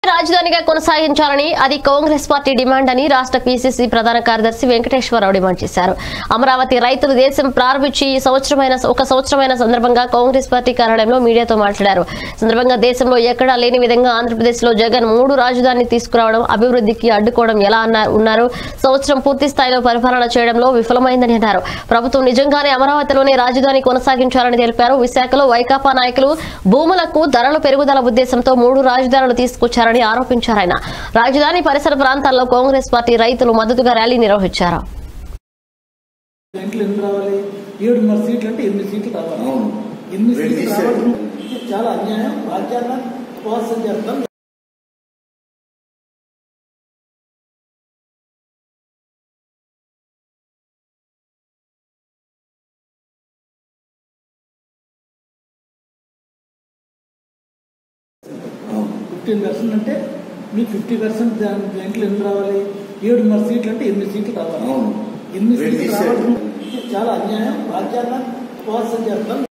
రాజధానిగా కొనసాగించాలని అది కాంగ్రెస్ పార్టీ డిమాండ్ అని రాష్ట్ర పీసీసీ ప్రధాన కార్యదర్శి వెంకటేశ్వరరావు డిమాండ్ చేశారు అమరావతి రైతులు దేశం ప్రారంభించి ఈ సంవత్సరమైన ఒక సంవత్సరమైన సందర్భంగా కాంగ్రెస్ పార్టీ కార్యాలయంలో మీడియాతో మాట్లాడారు సందర్భంగా దేశంలో ఎక్కడా లేని విధంగా ఆంధ్రప్రదేశ్ లో జగన్ మూడు రాజధాని తీసుకురావడం అభివృద్ధికి అడ్డుకోవడం ఎలా అన్నారు ఉన్నారు సంవత్సరం పూర్తి స్థాయిలో పరిపాలన చేయడంలో విఫలమైందని అన్నారు ప్రభుత్వం నిజంగానే అమరావతిలోనే రాజధాని కొనసాగించాలని తెలిపారు విశాఖలో వైకాపా నాయకులు భూములకు ధరల పెరుగుదల ఉద్దేశంతో మూడు రాజధానులు తీసుకొచ్చారని ఆరోపించారు ఆయన రాజధాని పరిసర ప్రాంతాల్లో కాంగ్రెస్ పార్టీ రైతులు మద్దతుగా ర్యాలీ నిర్వహించారు సీట్లు ఎన్ని రావాలి ఏడున్నర సీట్లు అంటే ఎనిమిది సీట్లు రావాలి అవును. ఎనిమిది రెండు సీట్లు తీసేయాలి. రావడం ఇది చాలా అన్యాయం రాజ్యాంగం ఉపవాసం చేస్తాం అవును. ఫిఫ్టీన్ పర్సెంట్ అంటే మీకు ఫిఫ్టీ పర్సెంట్ దాంట్లో ఎన్ని రావాలి ఏడున్నర సీట్లు అంటే ఎనిమిది సీట్లు రావాలి అవును. ఎనిమిది రెండు సీట్లు తీసేయాలి. రావడం ఇది చాలా అన్యాయం రాజ్యాంగం ఉపవాసం చేస్తాం